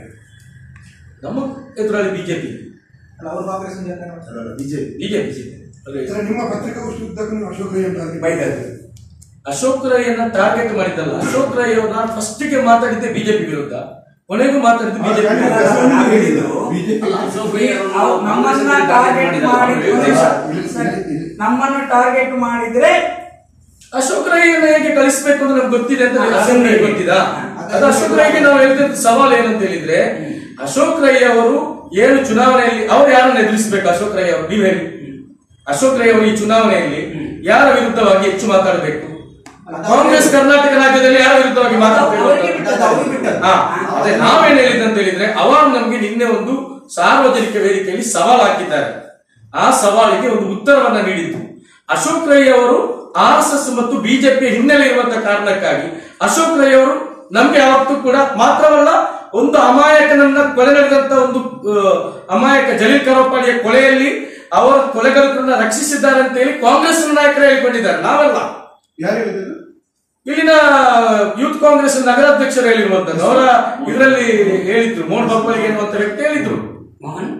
ನಮ್ಮ ಎದುರಾಳಿ ಬಿಜೆಪಿ ಅಲ್ಲ, ಅವರು ಕಾಂಗ್ರೆಸ್ ಅಂತ ಹೇಳ್ತಾರೆ ನೋಡಿ. ಅಲ್ಲ ಬಿಜೆಪಿ ಬಿಜೆಪಿ ಸರ್, ನಿಮ್ಮ ಪತ್ರಿಕಾಗೋಷ್ಠಿ ಉದ್ದಕ್ಕೂ ನೀವು ಅಶೋಕ್ ರೈ ಅಂತ ಬೈದದ್ದು ಅಶೋಕ್ ರೈಯನ್ನ ಟಾರ್ಗೆಟ್ ಮಾಡಿದ್ದಲ್ಲ ಅಶೋಕ್ ರೈ ಅವ್ರನ್ನ ಫಸ್ಟ್ ಗೆ ಮಾತಾಡಿದ್ದೆ ಬಿಜೆಪಿ ವಿರುದ್ಧ ಕೊನೆಗೂ ಮಾತಾಡಿದ್ದು ಬಿಜೆಪಿ ಅಲ್ಲ, ವಿರುದ್ಧ ನಾವು ಹೇಳಿದ್ದು ಬಿಜೆಪಿ ಅವ್ ನಮ್ಮನ್ನ ಟಾರ್ಗೆಟ್ ಮಾಡಿ ಸರ್, ನಮ್ಮನ್ನು ಟಾರ್ಗೆಟ್ ಮಾಡಿದ್ರೆ ಅಶೋಕ್ ರೈಯನ್ನ ಹೇಗೆ ಕಳಿಸ್ಬೇಕು ಅಂತ ನಮ್ಗೆ ಗೊತ್ತಿದೆ ಅಂತ ಅಶೋಕ್ ರೈ ಗೊತ್ತಿದಾ ಅದು ಅಶೋಕ್ ರೈಗೆ ನಾವು ಹೇಳ್ತಿದ್ದ ಸವಾಲು ಏನಂತ ಹೇಳಿದ್ರೆ ಅಶೋಕ್ ರೈ ಅವರು ಏನು ಚುನಾವಣೆಯಲ್ಲಿ ಅವ್ರು ಯಾರನ್ನ ಎದುರಿಸಬೇಕು ಅಶೋಕ್ ರೈ ಅವರು ನೀವು ಹೇಳಿ ಅಶೋಕ್ ರೈ ಅವರು ಈ ಚುನಾವಣೆಯಲ್ಲಿ ಯಾರ ವಿರುದ್ಧವಾಗಿ ಹೆಚ್ಚು ಮಾತಾಡಬೇಕು ಕಾಂಗ್ರೆಸ್ ಕರ್ನಾಟಕ ರಾಜ್ಯದಲ್ಲಿ ಯಾರ ವಿರುದ್ಧವಾಗಿ ಮಾತಾಡಬೇಕು ಅವರಿಗೆ ಅಂತ? ಬಿಟ್ಟದ್ದು, ಅವರಿಗೆ ಬಿಟ್ಟದ್ದು. ಹಾ ಅದೇ ನಾವೇನ್ ಹೇಳಿದ್ದು ಅಂತ ಹೇಳಿದ್ರೆ ಅವರು ನಮ್ಗೆ ನಿನ್ನೆ ಒಂದು ಸಾರ್ವಜನಿಕ ವೇದಿಕೆಯಲ್ಲಿ ಸವಾಲು ಹಾಕಿದ್ದಾರೆ ಆ ಸವಾಲಿಗೆ ಒಂದು ಉತ್ತರವನ್ನ ನೀಡಿದ್ದು ಅಶೋಕ್ ರೈ ಅವರು ಆರ್ ಎಸ್ ಎಸ್ ಮತ್ತು ಬಿಜೆಪಿ ಹಿನ್ನೆಲೆ ಇರುವಂತಹ ಕಾರಣಕ್ಕಾಗಿ ಅಶೋಕ್ ರೈ ಅವರು ನಮ್ಗೆ ಯಾವತ್ತೂ ಕೂಡ ಮಾತ್ರವಲ್ಲ ಒಂದು ಅಮಾಯಕನನ್ನ ಕೊಲೆ ನಡೆದಂತ ಒಂದು ಆ, ಅಮಾಯಕ ಜಲೀಲ್ ಕರೋಪಾಡಿಯ ಕೊಲೆಯಲ್ಲಿ ಅವರ ಕೊಲೆಗಾರರನ್ನ ರಕ್ಷಿಸಿದ್ದಾರೆ ಅಂತ ಹೇಳಿ ಕಾಂಗ್ರೆಸ್ ನಾಯಕರು ಹೇಳಿಕೊಂಡಿದ್ದಾರೆ ನಾವಲ್ಲ ಯಾರು ಹೇಳಿದ್ರು ಇಲ್ಲಿನ ಯೂತ್ ಕಾಂಗ್ರೆಸ್ ನಗರಾಧ್ಯಕ್ಷರು ಹೇಳಿರುವಂತದ್ದು ಅವರ ಇದರಲ್ಲಿ ಹೇಳಿದ್ರು ಮೋಹನ್ ಬಪ್ಪಲಿಗೆ ಎನ್ನುವಂತ ವ್ಯಕ್ತಿ ಹೇಳಿದ್ರು ಮೋಹನ್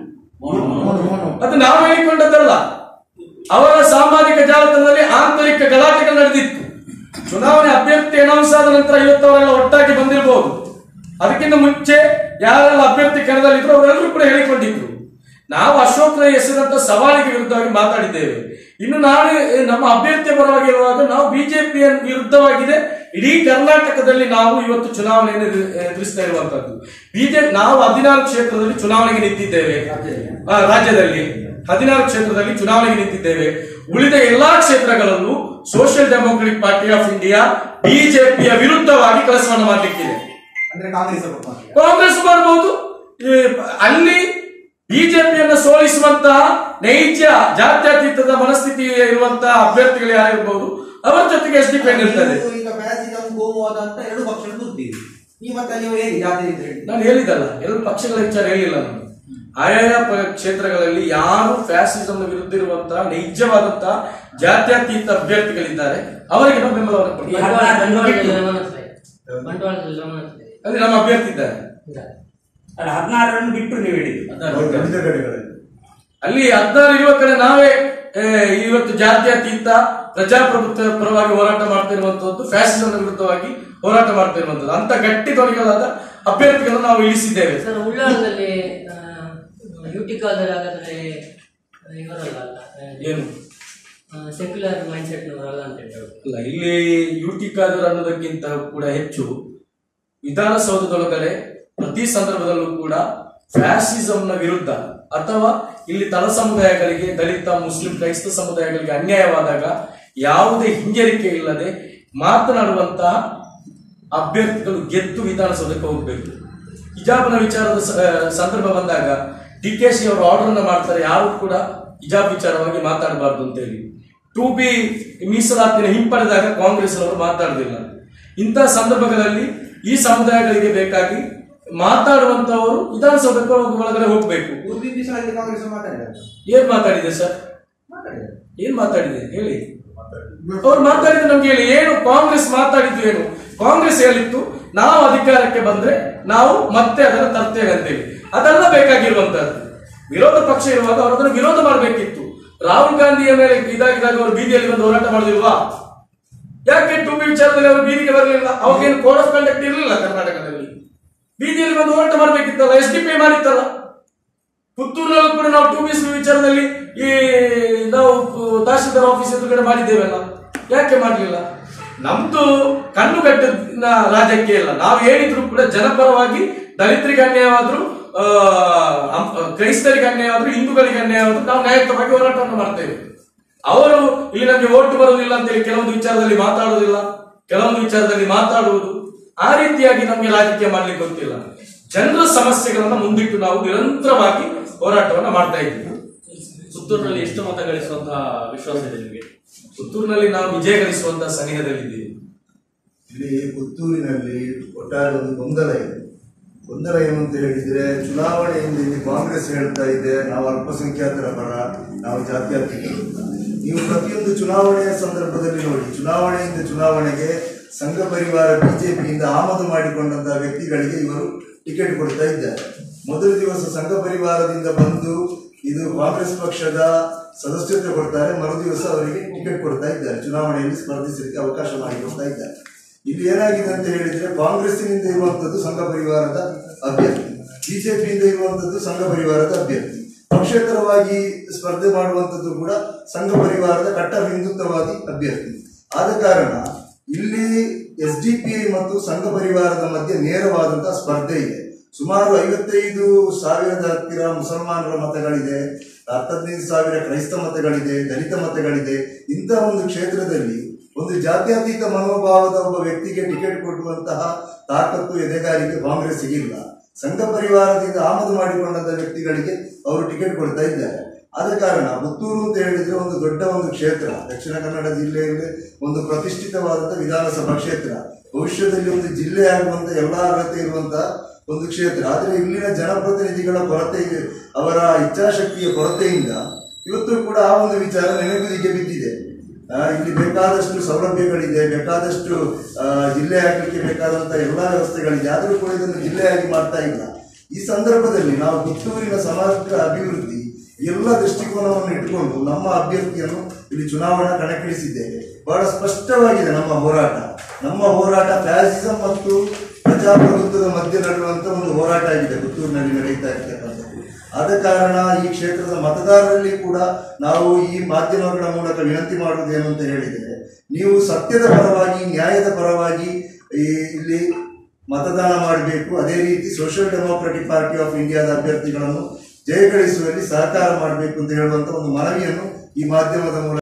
ಅದು ನಾವು ಹೇಳಿಕೊಂಡದ್ದಲ್ಲ ಅವರ ಸಾಮಾಜಿಕ ಜಾಲತಾಣದಲ್ಲಿ ಆಂತರಿಕ ಗಲಾಟೆಗಳು ನಡೆದಿತ್ತು ಚುನಾವಣೆ ಅಭ್ಯರ್ಥಿ ಅನೌನ್ಸ್ ಆದ ನಂತರ ಇವತ್ತವರೆಲ್ಲ ಒಟ್ಟಾಗಿ ಬಂದಿರಬಹುದು ಅದಕ್ಕಿಂತ ಮುಂಚೆ ಯಾರೆಲ್ಲ ಅಭ್ಯರ್ಥಿ ಕಣದಲ್ಲಿದ್ರು ಅವರೆಲ್ಲರೂ ಕೂಡ ಹೇಳಿಕೊಂಡಿದ್ರು ನಾವು ಅಶೋಕ್ ರೈ ಹೆಸರಂತ ಸವಾಲಿಗೆ ವಿರುದ್ಧವಾಗಿ ಮಾತಾಡಿದ್ದೇವೆ ಇನ್ನು ನಾಳೆ ನಮ್ಮ ಅಭ್ಯರ್ಥಿ ಪರವಾಗಿ ಇರುವಾಗ ನಾವು ಬಿಜೆಪಿಯ ವಿರುದ್ಧವಾಗಿದೆ ಇಡೀ ಕರ್ನಾಟಕದಲ್ಲಿ ನಾವು ಇವತ್ತು ಚುನಾವಣೆಯನ್ನು ಎದುರು- ಎದುರಿಸ್ತಾ ಇರುವಂತದ್ದು ಬಿಜೆಪಿ ನಾವು ಹದಿನಾರು ಕ್ಷೇತ್ರದಲ್ಲಿ ಚುನಾವಣೆಗೆ ನಿಂತಿದ್ದೇವೆ ಆ, ರಾಜ್ಯದಲ್ಲಿ ಹದಿನಾರು ಕ್ಷೇತ್ರದಲ್ಲಿ ಚುನಾವಣೆಗೆ ನಿಂತಿದ್ದೇವೆ ಉಳಿದ ಎಲ್ಲಾ ಕ್ಷೇತ್ರಗಳಲ್ಲೂ social democratic party of India ಬಿಜೆಪಿಯ ವಿರುದ್ಧವಾಗಿ ಕೆಲಸವನ್ನು ಮಾಡಲಿಕ್ಕಿದೆ ಅಂದ್ರೆ ಕಾಂಗ್ರೆಸ್ ಸಪೋರ್ಟ್ ಮಾಡ್ತೀರಾ? ಕಾಂಗ್ರೆಸ್ ಮಾಡಬಹುದು ಈ ಅಲ್ಲಿ ಬಿಜೆಪಿಯನ್ನು ಸೋಲಿಸುವಂತಹ ನೈಜ ಜಾತ್ಯತೀತದ ಮನಸ್ಥಿತಿ ಇರುವಂತಹ ಅಭ್ಯರ್ಥಿಗಳು ಯಾರಿರ್ಬಹುದು ಅವರ ಜೊತೆಗೆ ಎಸ್ ಡಿ ಪಿ ಇರ್ತದೆ ನೀವು ಈಗ ಫ್ಯಾಸಿಸಂ ಗೋವಾದ ಅಂತ ಎರಡು ಪಕ್ಷಗಳು ದುಡ್ಡಿದೆ ನೀವು ಮತ್ತೆ ನೀವು ಹೇಗೆ ಜಾತಿ ಅಂತ ಹೇಳಿ ನಾನು ಹೇಳಿದಲ್ಲ ಎರಡು ಪಕ್ಷಗಳ ವಿಚಾರ ಹೇಳಿಲ್ಲ ನಾನು ಆಯಾಯ ಪ- ಕ್ಷೇತ್ರಗಳಲ್ಲಿ ಯಾರು ಫ್ಯಾಸಿಸಂ ವಿರುದ್ಧ ಇರುವಂತಹ ನೈಜವಾದಂತಹ ಜಾತ್ಯತೀತ ಅಭ್ಯರ್ಥಿಗಳಿದ್ದಾರೆ ಅವರಿಗೆ ನಾವು ಬೆಂಬಲವನ್ನು ಕೊಡ್ತೀವಿ ಬಂಟ್ವಾಳದಲ್ಲಿ ಗಮನಿಸ್ತಾ ಇದೆ. ಬಂಟ್ವಾಳದಲ್ಲಿ ಗಮನಿಸ್ತಾ ಇದೆ. ಅಲ್ಲಿ ನಮ್ಮ ಅಭ್ಯರ್ಥಿ ಇದ್ದಾರೆ ಅಲ್ಲ ಹದಿನಾರನ್ನು ಬಿಟ್ಟು ನೀವು ಹೇಳಿದ್ದು ಅವ್ರು ಗಣಿತ ಕಡೆಗಳಲ್ಲಿ ಅಲ್ಲಿ ಹದಿನಾರು ಇರುವ ಕಡೆ ನಾವೇ ಆ, ಇವತ್ತು ಜಾತ್ಯತೀತ ಪ್ರಜಾಪ್ರಭುತ್ವ ಪರವಾಗಿ ಹೋರಾಟ ಮಾಡ್ತಾ ಇರುವಂತದ್ದು ಫ್ಯಾಸಿಸಂ ವಿರುದ್ಧವಾಗಿ ಹೋರಾಟ ಮಾಡ್ತಾ ಇರುವಂತದ್ದು ಅಂತ ಗಟ್ಟಿ ತೊಡಗಲಾದ ಅಭ್ಯರ್ಥಿಗಳನ್ನು ನಾವು ಇಳಿಸಿದ್ದೇವೆ ಸರ್ ಉಳ್ಳಾಳದಲ್ಲಿ ಯುಟಿ ಕಾಲದಲ್ಲಿ ಹಾಗಾದ್ರೆ ಇವರಲ್ಲ ಅಲ್ಲ ಏನು ಸೆಕ್ಯುಲರ್ ಮೈಂಡ್ ಸೆಟ್ನವರಲ್ಲ ಅಂತ ಹೇಳಿ ಅಲ್ಲ ಇಲ್ಲಿ ಯುಟಿ ಖಾದರ್ ಅನ್ನೋದಕ್ಕಿಂತ ಕೂಡ ಹೆಚ್ಚು ವಿಧಾನಸೌಧದೊಳಗಡೆ ಪ್ರತಿ ಸಂದರ್ಭದಲ್ಲೂ ಕೂಡ ಫ್ಯಾಸಿಸಂನ ವಿರುದ್ಧ ಅಥವಾ ಇಲ್ಲಿ ತಳ ಸಮುದಾಯಗಳಿಗೆ ದಲಿತ ಮುಸ್ಲಿಂ ಕ್ರೈಸ್ತ ಸಮುದಾಯಗಳಿಗೆ ಅನ್ಯಾಯವಾದಾಗ ಯಾವುದೇ ಹಿಂಜರಿಕೆ ಇಲ್ಲದೆ ಮಾತನಾಡುವಂತಹ ಅಭ್ಯರ್ಥಿಗಳು ಗೆದ್ದು ವಿಧಾನಸೌಧಕ್ಕೆ ಹೋಗಬೇಕು ಹಿಜಾಬ್ನ ವಿಚಾರದ ಸ- ಸಂದರ್ಭ ಬಂದಾಗ ಡಿ ಕೆ ಶಿ ಅವರು ಆರ್ಡರ್ ಅನ್ನ ಮಾಡ್ತಾರೆ ಯಾರು ಕೂಡ ಹಿಜಾಬ್ ವಿಚಾರವಾಗಿ ಮಾತಾಡಬಾರ್ದು ಅಂತ ಹೇಳಿ ಟು ಬಿ ಮೀಸಲಾತಿನ ಹಿಂಪಡೆದಾಗ ಕಾಂಗ್ರೆಸ್ ಅವರು ಮಾತಾಡುದಿಲ್ಲ ಇಂತಹ ಸಂದರ್ಭಗಳಲ್ಲಿ ಈ ಸಮುದಾಯಗಳಿಗೆ ಬೇಕಾಗಿ ಮಾತಾಡುವಂತವರು ವಿಧಾನಸೌಧಕ್ಕೆ ಒಳಗೆ- ಒಳಗಡೆ ಹೋಗ್ಬೇಕು ಮುಂದಿನ ದಿವಸ ಅಲ್ಲಿ ಕಾಂಗ್ರೆಸ್ ಮಾತಾಡಿದ್ದಾರೆ ಏನ್ ಮಾತಾಡಿದೆ ಸರ್ ಮಾತಾಡಿದ್ದಾರೆ ಏನ್ ಮಾತಾಡಿದೆ ಹೇಳಿ ಅವ್ರು ಮಾತಾಡಿದ್ದು ನಮ್ಗೆ ಹೇಳಿ ಏನು ಕಾಂಗ್ರೆಸ್ ಮಾತಾಡಿದ್ದು ಏನು ಕಾಂಗ್ರೆಸ್ ಹೇಳಿತ್ತು ನಾವು ಅಧಿಕಾರಕ್ಕೆ ಬಂದ್ರೆ ನಾವು ಮತ್ತೆ ಅದನ್ನು ತರ್ತೇವೆ ಅಂತೇಳಿ ಅದೆಲ್ಲ ಬೇಕಾಗಿರುವಂತದ್ದು ವಿರೋಧ ಪಕ್ಷ ಇರುವಾಗ ಅವರು ಅದನ್ನು ವಿರೋಧ ಮಾಡಬೇಕಿತ್ತು ರಾಹುಲ್ ಗಾಂಧಿಯ ಮೇಲೆ ಇದಾಗಿದಾಗ ಅವರು ಬೀದಿಯಲ್ಲಿ ಬಂದು ಹೋರಾಟ ಮಾಡುದಿಲ್ವಾ ಯಾಕೆ ಟು ಬಿ ವಿಚಾರದಲ್ಲಿ ಅವರು ಬೀದಿಗೆ ಬರಲಿಲ್ಲ ಅವಾಗೇನು ಕೋಡ್ ಆಫ್ ಕಂಡಕ್ಟ್ ಇರಲಿಲ್ಲ ಕರ್ನಾಟಕದಲ್ಲಿ ಬೀದಿಯಲ್ಲಿ ಬಂದು ಹೋರಾಟ ಮಾಡಬೇಕಿತ್ತಲ್ಲ ಎಸ್ ಡಿ ಪಿ ಮಾಡಿತ್ತಲ್ಲ ಪುತ್ತೂರಿನಲ್ಲೂ ಕೂಡ ನಾವು ಟೂ ಬಿ ವಿಚಾರದಲ್ಲಿ ಈ ನಾವು ತಹಶೀಲ್ದಾರ್ ಆಫೀಸ್ ಎದುರುಗಡೆ ಮಾಡಿದ್ದೇವಲ್ಲ ಯಾಕೆ ಮಾಡಲಿಲ್ಲ ನಮ್ದು ಕಣ್ಣುಗಟ್ಟಿನ ರಾಜ್ಯಕ್ಕೆ ಇಲ್ಲ ನಾವು ಹೇಳಿದ್ರು ಕೂಡ ಜನಪರವಾಗಿ ದಲಿತರಿಗೆ ಅನ್ಯಾಯವಾದ್ರು ಆ, ಅಂ- ಕ್ರೈಸ್ತರಿಗೆ ಅನ್ಯಾಯವಾದ್ರು ಹಿಂದೂಗಳಿಗೆ ಅನ್ಯಾಯವಾದ್ರು ನಾವು ನ್ಯಾಯಯುತವಾಗಿ ಹೋರಾಟವನ್ನು ಮಾಡ್ತೇವೆ ಅವರು ಇಲ್ಲಿ ನಮಗೆ ಓಟು ಬರುವುದಿಲ್ಲ ಅಂತೇಳಿ ಕೆಲವೊಂದು ವಿಚಾರದಲ್ಲಿ ಮಾತಾಡುವುದಿಲ್ಲ ಕೆಲವೊಂದು ವಿಚಾರದಲ್ಲಿ ಮಾತಾಡುವುದು ಆ ರೀತಿಯಾಗಿ ನಮಗೆ ರಾಜಕೀಯ ಮಾಡ್ಲಿಕ್ಕೆ ಗೊತ್ತಿಲ್ಲ ಜನರ ಸಮಸ್ಯೆಗಳನ್ನ ಮುಂದಿಟ್ಟು ನಾವು ನಿರಂತರವಾಗಿ ಹೋರಾಟವನ್ನ ಮಾಡ್ತಾ ಇದ್ದೀವಿ ಪುತ್ತೂರಿನಲ್ಲಿ ಎಷ್ಟು ಮತ ಗಳಿಸುವಂತಹ ವಿಶ್ವಾಸ ಇದೆ ನಿಮಗೆ ಪುತ್ತೂರಿನಲ್ಲಿ ನಾವು ವಿಜಯ ಗಳಿಸುವಂತಹ ಸನಿಹದಲ್ಲಿದ್ದೀವಿ ಇಲ್ಲಿ ಪುತ್ತೂರಿನಲ್ಲಿ ಒಟ್ಟಾರೆ ಒಂದು ಗೊಂದಲ ಇದೆ ಗೊಂದಲ ಏನು ಅಂತ ಹೇಳಿದ್ರೆ ಚುನಾವಣೆಯಿಂದ ಇಲ್ಲಿ ಕಾಂಗ್ರೆಸ್ ಹೇಳ್ತಾ ಇದೆ ನಾವು ಅಲ್ಪಸಂಖ್ಯಾತರ ಪರ ನಾವು ಜಾತ್ಯತೀತರು ಅಂತ. ನೀವು ಪ್ರತಿಯೊಂದು ಚುನಾವಣೆಯ ಸಂದರ್ಭದಲ್ಲಿ ನೋಡಿ ಚುನಾವಣೆಯಿಂದ ಚುನಾವಣೆಗೆ ಸಂಘ ಪರಿವಾರ ಬಿಜೆಪಿಯಿಂದ ಆಮದು ಮಾಡಿಕೊಂಡಂತಹ ವ್ಯಕ್ತಿಗಳಿಗೆ ಇವರು ಟಿಕೆಟ್ ಕೊಡ್ತಾ ಇದ್ದಾರೆ ಮೊದಲ ದಿವಸ ಸಂಘ ಪರಿವಾರದಿಂದ ಬಂದು ಇದು ಕಾಂಗ್ರೆಸ್ ಪಕ್ಷದ ಸದಸ್ಯತ್ವ ಕೊಡ್ತಾರೆ ಮರು ದಿವಸ ಅವರಿಗೆ ಟಿಕೆಟ್ ಕೊಡ್ತಾ ಇದ್ದಾರೆ ಚುನಾವಣೆಯಲ್ಲಿ ಸ್ಪರ್ಧಿಸಲಿಕ್ಕೆ ಅವಕಾಶ ಮಾಡಿಕೊಡ್ತಾ ಇದ್ದಾರೆ ಇಲ್ಲಿ ಏನಾಗಿದೆ ಅಂತ ಹೇಳಿದ್ರೆ ಕಾಂಗ್ರೆಸ್ಸಿನಿಂದ ಇರುವಂತದ್ದು ಸಂಘ ಪರಿವಾರದ ಅಭ್ಯರ್ಥಿ ಬಿಜೆಪಿಯಿಂದ ಇರುವಂತದ್ದು ಸಂಘ ಪರಿವಾರದ ಅಭ್ಯರ್ಥಿ ಪಕ್ಷೇತರವಾಗಿ ಸ್ಪರ್ಧೆ ಮಾಡುವಂತದ್ದು ಕೂಡ ಸಂಘ ಪರಿವಾರದ ಕಟ್ಟ ಹಿಂದುತ್ವವಾದಿ ಅಭ್ಯರ್ಥಿ ಆದ ಕಾರಣ ಇಲ್ಲಿ ಎಸ್ ಡಿ ಪಿ ಐ ಮತ್ತು ಸಂಘ ಪರಿವಾರದ ಮಧ್ಯೆ ನೇರವಾದಂತಹ ಸ್ಪರ್ಧೆ ಇದೆ ಸುಮಾರು ಐವತ್ತೈದು ಸಾವಿರದ ಹತ್ತಿರ ಮುಸಲ್ಮಾನರ ಮತಗಳಿದೆ ಹತ್ತದೈದು ಸಾವಿರ ಕ್ರೈಸ್ತ ಮತಗಳಿದೆ ದಲಿತ ಮತಗಳಿದೆ ಇಂತಹ ಒಂದು ಕ್ಷೇತ್ರದಲ್ಲಿ ಒಂದು ಜಾತ್ಯತೀತ ಮನೋಭಾವದ ಒಬ್ಬ ವ್ಯಕ್ತಿಗೆ ಟಿಕೆಟ್ ಕೊಡುವಂತಹ ತಾಕತ್ತು ಎದೆಗಾರಿಕೆ ಕಾಂಗ್ರೆಸ್ಸಿಗೆ ಇಲ್ಲ ಸಂಘ ಪರಿವಾರದಿಂದ ಆಮದು ಮಾಡಿಕೊಂಡಂತ ವ್ಯಕ್ತಿಗಳಿಗೆ ಅವರು ಟಿಕೆಟ್ ಕೊಡ್ತಾ ಇದ್ದಾರೆ ಆದ ಕಾರಣ ಪುತ್ತೂರು ಅಂತ ಹೇಳಿದ್ರೆ ಒಂದು ದೊಡ್ಡ ಒಂದು ಕ್ಷೇತ್ರ ದಕ್ಷಿಣ ಕನ್ನಡ ಜಿಲ್ಲೆಯಲ್ಲಿ ಒಂದು ಪ್ರತಿಷ್ಠಿತವಾದಂತಹ ವಿಧಾನಸಭಾ ಕ್ಷೇತ್ರ ಭವಿಷ್ಯದಲ್ಲಿ ಒಂದು ಜಿಲ್ಲೆ ಆಗುವಂತ ಎಲ್ಲಾ ಅರ್ಹತೆ ಇರುವಂತಹ ಒಂದು ಕ್ಷೇತ್ರ ಆದರೆ ಇಲ್ಲಿನ ಜನಪ್ರತಿನಿಧಿಗಳ ಕೊರತೆ ಅವರ ಇಚ್ಛಾಶಕ್ತಿಯ ಕೊರತೆಯಿಂದ ಇವತ್ತು ಕೂಡ ಆ ಒಂದು ವಿಚಾರ ನೆನೆಗುದಿಗೆ ಬಿದ್ದಿದೆ ಆ, ಇಲ್ಲಿ ಬೇಕಾದಷ್ಟು ಸೌಲಭ್ಯಗಳಿದೆ ಬೇಕಾದಷ್ಟು ಆ, ಜಿಲ್ಲೆ ಆಗಲಿಕ್ಕೆ ಬೇಕಾದಂತಹ ಎಲ್ಲಾ ವ್ಯವಸ್ಥೆಗಳಿದೆ ಆದರೂ ಕೂಡ ಇದನ್ನು ಜಿಲ್ಲೆಯಾಗಿ ಮಾಡ್ತಾ ಇಲ್ಲ ಈ ಸಂದರ್ಭದಲ್ಲಿ ನಾವು ಪುತ್ತೂರಿನ ಸಮಗ್ರ ಅಭಿವೃದ್ಧಿ ಎಲ್ಲ ದೃಷ್ಟಿಕೋನವನ್ನು ಇಟ್ಟುಕೊಂಡು ನಮ್ಮ ಅಭ್ಯರ್ಥಿಯನ್ನು ಇಲ್ಲಿ ಚುನಾವಣಾ ಕಣಕ್ಕಿಳಿಸಿದ್ದೇವೆ ಬಹಳ ಸ್ಪಷ್ಟವಾಗಿದೆ ನಮ್ಮ ಹೋರಾಟ ನಮ್ಮ ಹೋರಾಟ ಫ್ಯಾಸಿಸಂ ಮತ್ತು ಪ್ರಜಾಪ್ರಭುತ್ವದ ಮಧ್ಯೆ ನಡೆಯುವಂತ ಒಂದು ಹೋರಾಟ ಆಗಿದೆ ಪುತ್ತೂರಿನಲ್ಲಿ ನಡೆಯುತ್ತಾ ಇರ್ತಕ್ಕಂಥದ್ದು ಆದ ಕಾರಣ ಈ ಕ್ಷೇತ್ರದ ಮತದಾರರಲ್ಲಿ ಕೂಡ ನಾವು ಈ ಮಾಧ್ಯಮಗಳ ಮೂಲಕ ವಿನಂತಿ ಮಾಡುವುದೇನು ಅಂತ ಹೇಳಿದರೆ ನೀವು ಸತ್ಯದ ಪರವಾಗಿ ನ್ಯಾಯದ ಪರವಾಗಿ ಈ ಇಲ್ಲಿ ಮತದಾನ ಮಾಡಬೇಕು ಅದೇ ರೀತಿ ಸೋಷಿಯಲ್ ಡೆಮೋಕ್ರೆಟಿಕ್ ಪಾರ್ಟಿ ಆಫ್ ಇಂಡಿಯಾದ ಅಭ್ಯರ್ಥಿಗಳನ್ನು ಜಯಗಳಿಸುವಲ್ಲಿ ಸಹಕಾರ ಮಾಡಬೇಕು ಅಂತ ಹೇಳುವಂತ ಒಂದು ಮನವಿಯನ್ನು ಈ ಮಾಧ್ಯಮದ ಮೂಲಕ